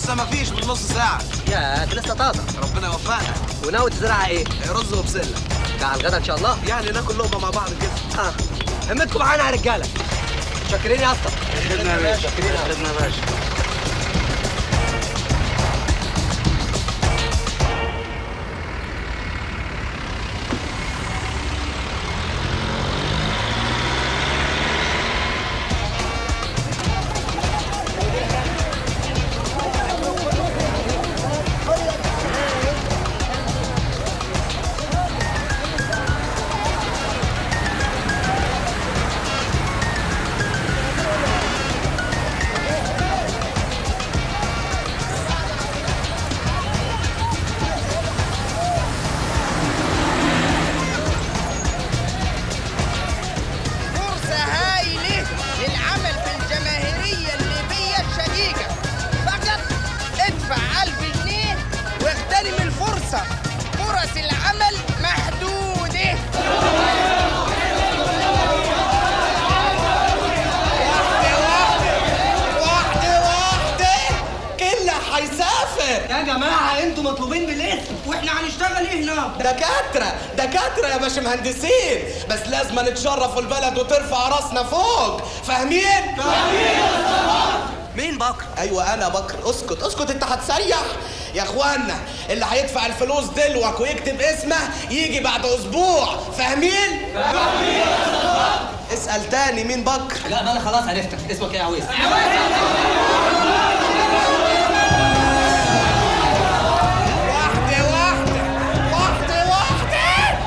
لسه ما فيش من نص ساعه يا ده لسه طازه ربنا يوفقنا وناوي تزرعها ايه؟ رز وبسله ده على الغدا ان شاء الله يعني ناكل لقمه مع بعض كده اه همتكم معانا يا رجاله شاكرين يا اسطى خدنا يا باشا خدنا يا باشا فرصة هايلة للعمل في الجماهيرية الليبية الشقيقة فقط ادفع ألف جنيه واغتنم الفرصة فرص العمل محدودة واحدة واحدة كله هيسافر يا جماعه انتوا مطلوبين بالاسم واحنا هنشتغل ايه هنا؟ دكاترة دكاترة يا باش مهندسين بس لازم نتشرفوا البلد وترفع راسنا فوق فاهمين؟ مين بكر؟ ايوه انا بكر اسكت اسكت انت هتسيح يا اخوانا اللي هيدفع الفلوس دلوك ويكتب اسمه يجي بعد اسبوع فاهمين؟ فاهمين اسأل تاني مين بكر؟ لا انا خلاص عرفتك اسمك ايه يا عويس؟ واحدة واحدة واحدة واحدة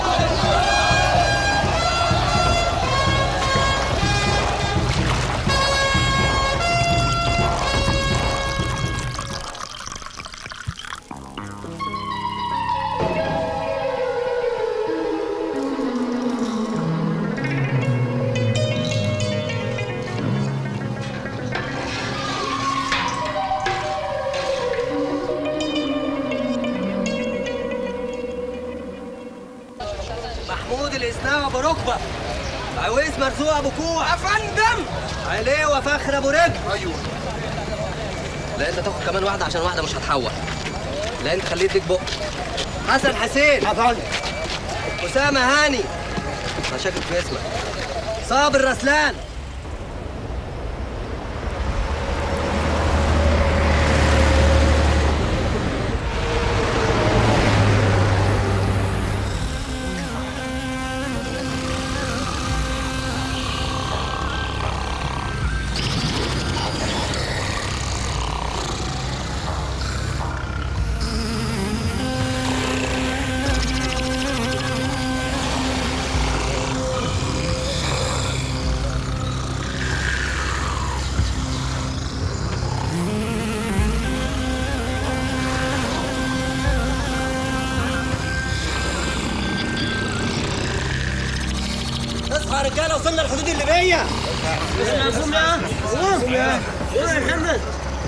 محمود الاسناوي ابو ركبه عويس مرزوق ابو كوع يا فندم عليه وفخر ابو رجل ايوه لا انت تاخد كمان واحده عشان واحده مش هتحول لا انت خليه يديك بق حسن حسين يا فندم اسامه هاني مشاكل في اسمك صابر رسلان اصحى يا رجاله وصلنا الحدود الليبيه قوم يا قوم يا قوم يا محمد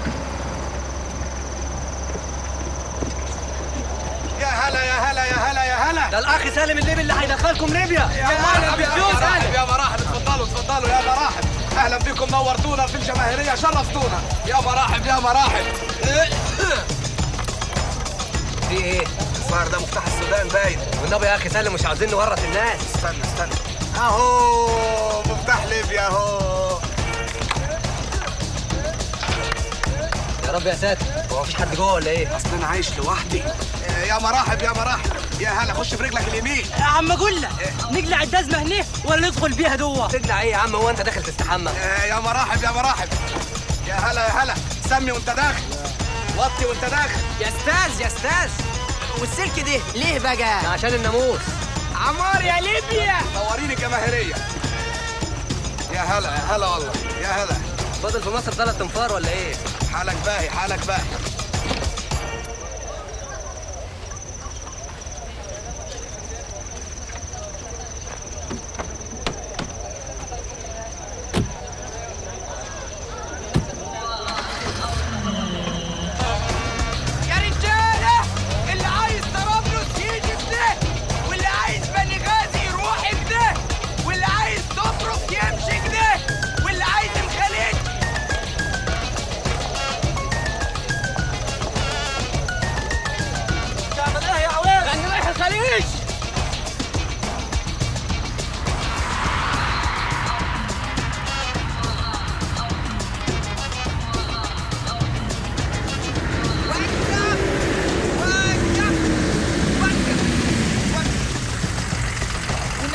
يا هلا يا هلا يا هلا يا هلا ده الاخ سالم الليبي اللي هيدخلكم ليبيا يا مرحب يا مراحب يا مراحب اتفضلوا اتفضلوا يا مراحب اهلا بكم نورتونا في الجماهيريه شرفتونا يا مراحب يا مراحب في ايه؟ الظاهر ده مفتاح السودان باين والنبي يا اخي سالم مش عاوزين نورط الناس استنى استنى اهو مفتاح ليبيا اهو يا رب يا ساتر هو مفيش حد جوه ولا ايه؟ اصل انا عايش لوحدي يا مراحب يا مراحب يا هلا خش برجلك اليمين يا عم اقول لك نقلع الدزمه هنا ولا ندخل بيها جوه تقلع ايه يا عم هو انت داخل تستحمى؟ يا مراحب يا مراحب يا هلا يا هلا سمي وانت داخل وطي وانت داخل يا استاذ يا استاذ والسلك ده ليه ده بقى؟ عشان الناموس عمار يا ليبيا نوريني جماهيريه يا هلا يا هلا والله يا هلا فاضل في مصر ثلاث انفار ولا ايه؟ حالك باهي حالك باهي يا رجاله اللي عايز طرابلس يجي بده واللي عايز بني غازي يروح بده واللي عايز تطرق يمشي بده واللي عايز الخليج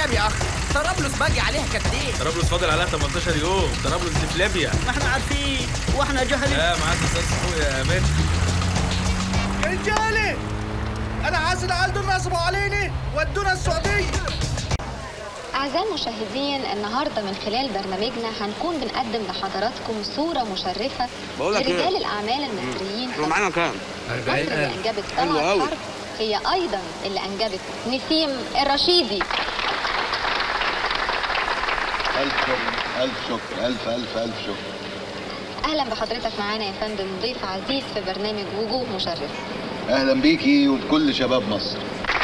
كام يا اخ طرابلس باجي عليها كتير طرابلس فاضل عليها 18 يوم طرابلس دي في ليبيا ما احنا عارفين واحنا جهلين لا معاك استاذ فوق يا مان رجالي انا عايز العيال دول نصبوا عليني ودونا السعوديه أعزائي المشاهدين النهاردة من خلال برنامجنا هنكون بنقدم لحضراتكم صورة مشرفة بقول لك إيه؟ لرجال الأعمال المصريين احنا معانا كام؟ مصر اللي أنجبت حلو طلعت أوي. حرب هي أيضا اللي أنجبت نسيم الرشيدي ألف شكر ألف شكر ألف ألف ألف شكر أهلا بحضرتك معانا يا فندم ضيف عزيز في برنامج وجوه مشرفة أهلا بيكي وبكل شباب مصر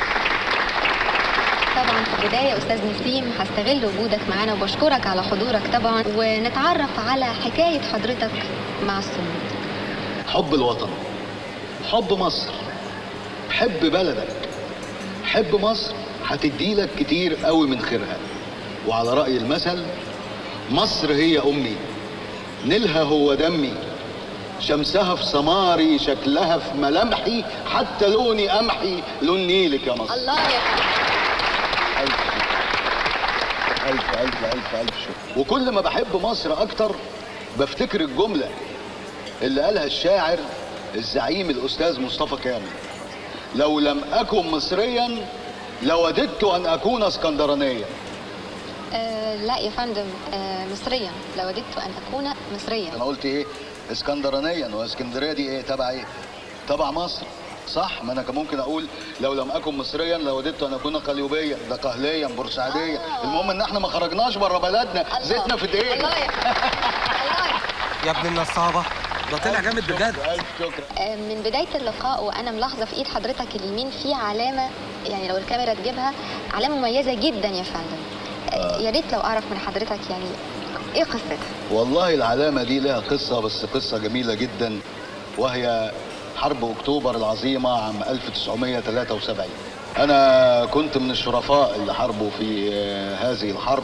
طبعا في البداية أستاذ نسيم هستغل وجودك معانا وبشكرك على حضورك طبعا ونتعرف على حكاية حضرتك مع الصمود حب الوطن حب مصر حب بلدك حب مصر هتديلك كتير قوي من خيرها وعلى رأي المثل مصر هي أمي نيلها هو دمي شمسها في سماري شكلها في ملامحي حتى لوني قمحي لون نيلك يا مصر الله يا ألف شكر. ألف ألف ألف ألف شكر وكل ما بحب مصر أكتر بفتكر الجملة اللي قالها الشاعر الزعيم الأستاذ مصطفى كامل لو لم أكن مصريا لوددت أن أكون اسكندرانيا آه لا يا فندم آه مصريا لوددت ان اكون مصريا أنا قلت إيه اسكندرانيا واسكندرية دي إيه تبع إيه تبع مصر صح ما انا كان ممكن اقول لو لم اكن مصريا لوددت ان اكون قليوبيا ده قهليا بورسعيديا آه. المهم ان احنا ما خرجناش بره بلدنا الله. زيتنا في دقيقه الله يا الله يا ابن النصابة ده طلع جامد بجد الف شكر آه، من بداية اللقاء وأنا ملاحظة في إيد حضرتك اليمين في علامة يعني لو الكاميرا تجيبها علامة مميزة جدا يا فندم آه، يا ريت لو أعرف من حضرتك يعني إيه قصتها؟ والله العلامة دي لها قصة بس قصة جميلة جدا وهي حرب أكتوبر العظيمة عام 1973 أنا كنت من الشرفاء اللي حاربوا في آه، هذه الحرب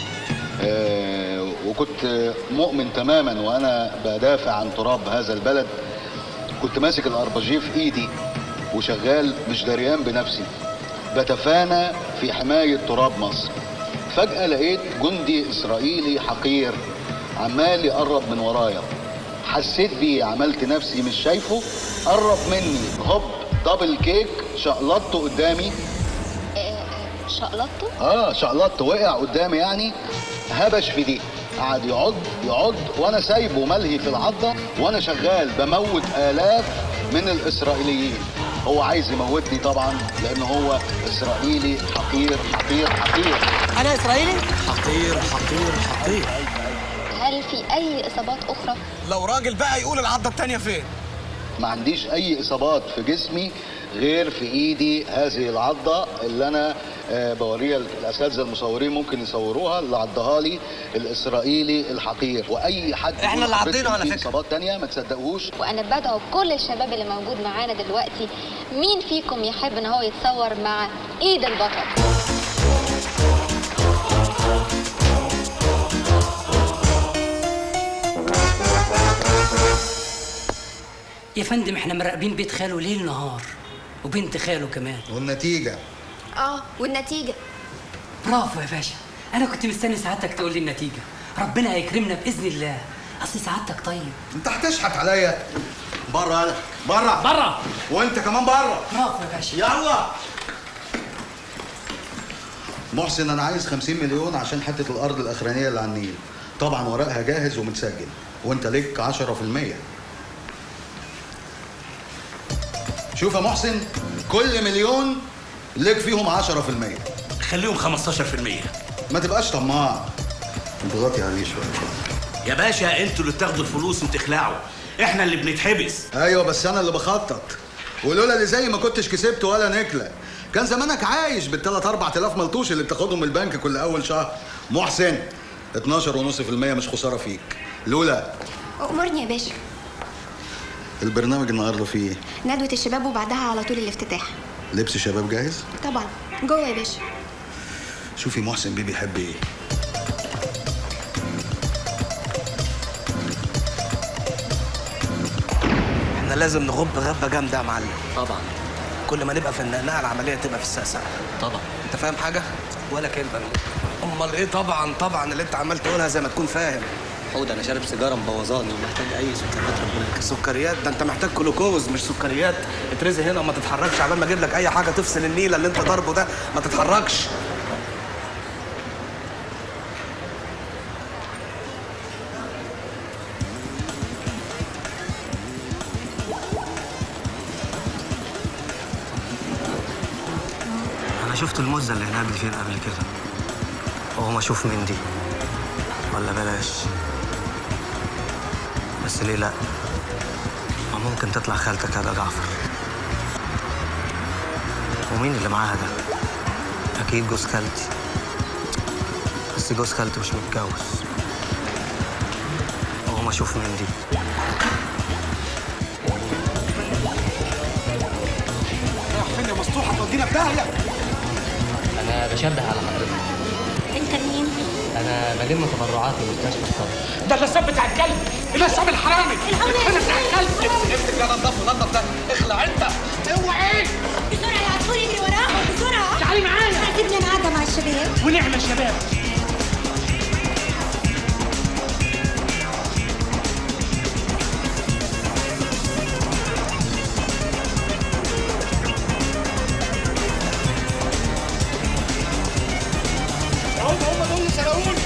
آه، وكنت مؤمن تماما وأنا بدافع عن تراب هذا البلد كنت ماسك الأربجيه في إيدي وشغال مش دريان بنفسي بتفانى في حماية تراب مصر فجأة لقيت جندي إسرائيلي حقير عمال يقرب من ورايا حسيت بيه عملت نفسي مش شايفه قرب مني هوب دبل كيك شقلطته قدامي آه، آه، شقلطته؟ اه شقلطت وقع قدامي يعني هبش في دي قعد يعض يعض وانا سايبه ملهي في العضه وانا شغال بموت الاف من الاسرائيليين هو عايز يموتني طبعا لان هو اسرائيلي حقير حقير حقير انا اسرائيلي حقير حقير حقير هل في أي إصابات أخرى؟ لو راجل بقى يقول العضة التانية فين؟ ما عنديش اي اصابات في جسمي غير في ايدي هذه العضه اللي انا آه، بوريها الاساتذه المصورين ممكن يصوروها اللي عضها لي الاسرائيلي الحقير واي حد إحنا يقول اللي حضرتك عضينه على في فكرة. اصابات تانية ما تصدقوش وأنا بدعو كل الشباب اللي موجود معانا دلوقتي مين فيكم يحب إن هو يتصور مع إيد البطل؟ يا فندم احنا مراقبين بيت خاله ليل نهار وبنت خاله كمان والنتيجه اه والنتيجة برافو يا باشا انا كنت مستني سعادتك تقول لي النتيجه ربنا هيكرمنا باذن الله اصل سعادتك طيب انت هتشحت عليا بره انا بره بره وانت كمان بره برافو يا باشا يلا محسن انا عايز 50 مليون عشان حته الارض الاخرانيه اللي على النيل طبعا ورقها جاهز ومتسجل وانت ليك 10% شوف يا محسن كل مليون ليك فيهم 10% خليهم 15% ما تبقاش طماع اضغطي عليه شويه يا باشا انتوا اللي بتاخدوا الفلوس وتخلعوا احنا اللي بنتحبس ايوه بس انا اللي بخطط ولولا اللي زي ما كنتش كسبت ولا نكله كان زمانك عايش بالثلاث اربع تلاف ملطوش اللي بتاخدهم من البنك كل اول شهر محسن 12.5% مش خساره فيك لولا أمرني يا باشا البرنامج النهارده فيه ايه؟ ندوة الشباب وبعدها على طول الافتتاح لبس شباب جاهز طبعا جوه يا باشا شوفي محسن بيه بيحب ايه احنا لازم نغب غبة جامدة يا معلم طبعا كل ما نبقى في النقنقه العمليه تبقى في السقسقه طبعا انت فاهم حاجه ولا كلمه من امال ايه طبعا طبعا اللي انت عمال تقولها زي ما تكون فاهم حود انا شارب سيجاره مبوظاني ومحتاج اي سكريات ربنا يكرمك سكريات ده انت محتاج جلوكوز مش سكريات اترزي هنا وما تتحركش عبال ما اجيب لك اي حاجه تفصل النيله اللي انت ضاربه ده ما تتحركش انا شفت المزه اللي هناك دي فين قبل كده وهو اشوف مين دي ولا بلاش بس ليه لا ما ممكن تطلع خالتك هذا جعفر ومين اللي معاها ده اكيد جوز خالتي بس جوز خالتي مش متجوز وهو اشوف مين دي رايح فين يا مسطوحه تودينا في داهيه انا بشبه على حضرتك انت مين؟ انا بلم تبرعات لمستشفى الصدر ده النصاب بتاع الكلب النصاب الحرامي الحرامي بتاع الكلب امسك يا نضفه نضف ده اخلع انت اوعى بسرعة يا عصفور يجري وراهم بسرعة تعالي معايا سيبني انا قاعدة مع الشباب ونعم يا شباب هم هم دول اللي سرقوني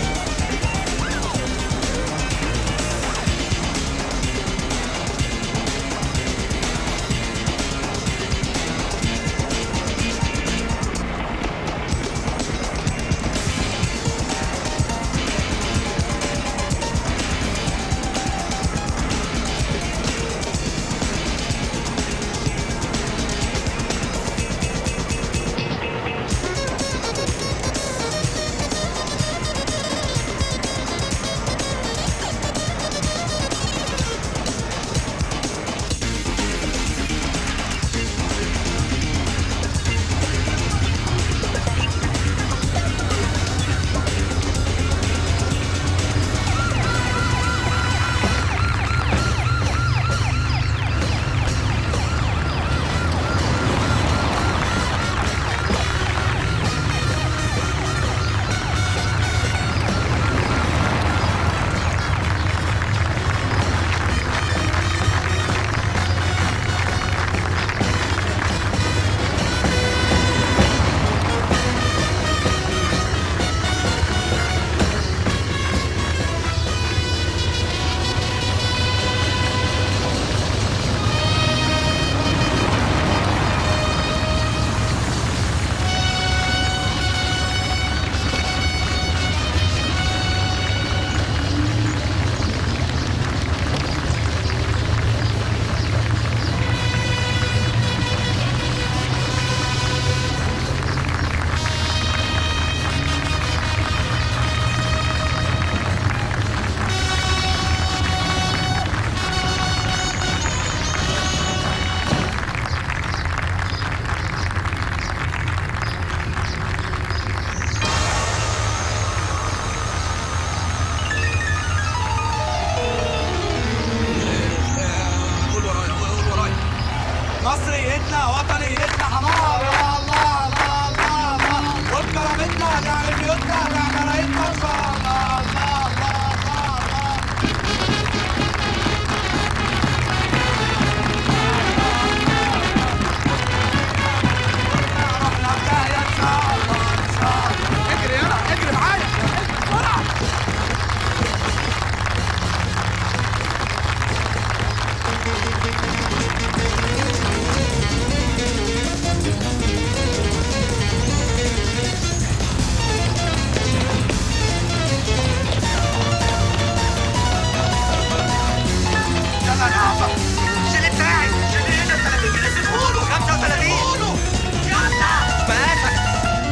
قول ورايا قول ورايا مصريتنا وطنيتنا حمار يا الله الله الله الله وبكرامتنا نعمل بيوتنا نعمل رايتنا ان شاء الله الله الله الله الله رحنا بداية ان شاء الله ان شاء الله اجري يلا اجري معايا بسرعة يلا يا عفا شيل بتاعي شيل هنا 30 جنيه قولوا 35 قولوا يلا ماشي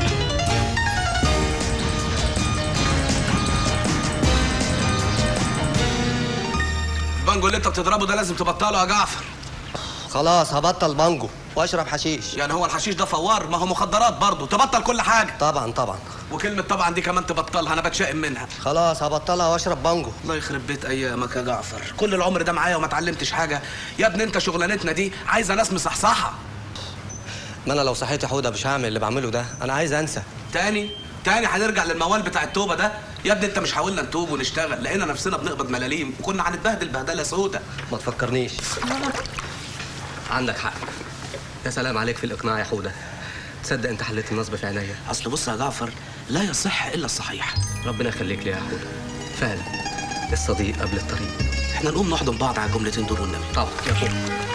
البانجو اللي انت بتضربه ده لازم تبطله يا جعفر خلاص هبطل مانجو واشرب حشيش يعني هو الحشيش ده فوار ما هو مخدرات برضه تبطل كل حاجه طبعا طبعا وكلمه طبعا دي كمان تبطلها انا بتشائم منها خلاص هبطلها واشرب بانجو الله يخرب بيت ايامك يا جعفر كل العمر ده معايا وما اتعلمتش حاجه يا ابني انت شغلانتنا دي عايزه ناس مصحصحه ما انا لو صحيت يا حوده مش هعمل اللي بعمله ده انا عايز انسى تاني تاني هنرجع للموال بتاع التوبه ده يا ابني انت مش حاولنا نتوب ونشتغل لقينا نفسنا بنقبض ملاليم وكنا هنتبهدل بهدله سودا ما تفكرنيش عندك حق يا سلام عليك في الاقناع يا حوده تصدق انت حليت النصب في عينيا اصل بص يا جعفر لا يصح الا الصحيح ربنا يخليك لي يا حوده فعلا الصديق قبل الطريق احنا نقوم نحضن بعض على الجملتين دول والنبي طبعا يا حوده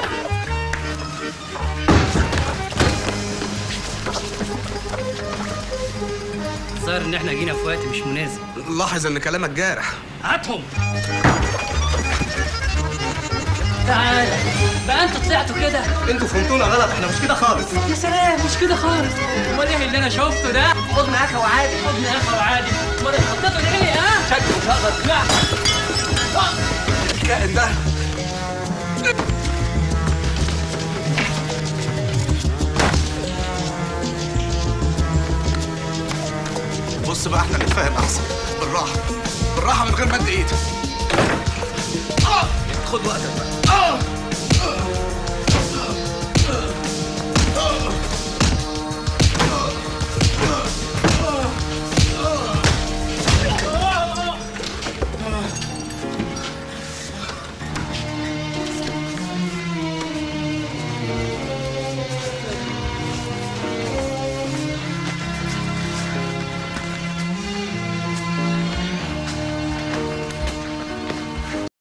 الظاهر ان احنا جينا في وقت مش مناسب لاحظ ان كلامك جارح هاتهم تعال بقى انتوا طلعتوا كده انتوا فهمتونا غلط احنا مش كده خالص يا سلام مش كده خالص امال ايه اللي انا شفته ده حضن اخا وعادي حضن اخا وعادي امال اتخطيتوا ليه ها شكله مش هقدر لا الكائن ده بص بقى احنا نتفاهم احسن بالراحه بالراحه من غير ما ادي ايدي آه! خد وقتك بقى آه!